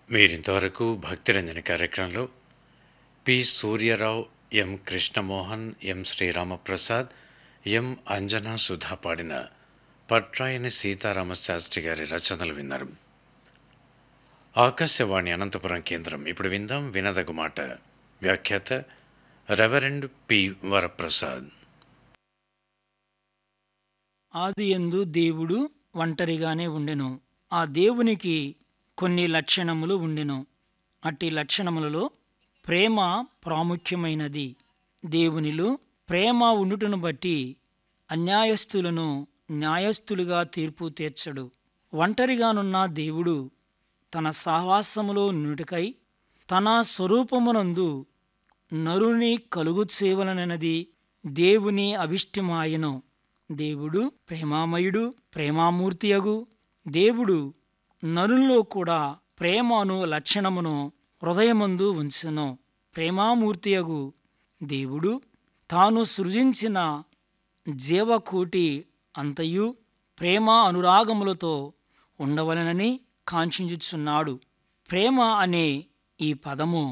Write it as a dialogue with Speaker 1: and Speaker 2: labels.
Speaker 1: మీరింతవరకు భక్తిరంజని కార్యక్రమంలో P Suryarao M Krishnamohan M Sriramaprasad M Anjana Sudha పాడిన పట్రాయని సీతారామ శాస్త్రి గారి రచనలు విన్నారు ఆకాశవాణి అనంతపురం కేంద్రం ఇప్పుడు విందాం వినదగు మాట వ్యాఖ్యాత రెవరెండ్ పి వరప్రసాద్
Speaker 2: ఆది యందు దేవుడు ఒంటరిగానే ఉండెను ఆ దేవునికి కొన్ని లక్షణములు ఉండెను అట్టి లక్షణములలో ప్రేమ ప్రాముఖ్యమైనది దేవునిలో ప్రేమ ఉండుటను బట్టి అన్యాయస్తులను న్యాయస్థులుగా తీర్పు తీర్చడు ఒంటరిగానున్న దేవుడు తన సహవాసములో నుటికై తన స్వరూపమునందు నరుని కలుగు చేయవలనది దేవుని అభిష్టమాయను దేవుడు ప్రేమామయుడు ప్రేమామూర్తియగు దేవుడు నరుల్లో కూడా ప్రేమ అను లక్షణమును హృదయమందు ఉంచును ప్రేమామూర్తియగు దేవుడు తాను సృజించిన జీవకోటి అంతయు ప్రేమ అనురాగములతో ఉండవలనని కాంక్షించుచున్నాడు ప్రేమ అనే ఈ పదము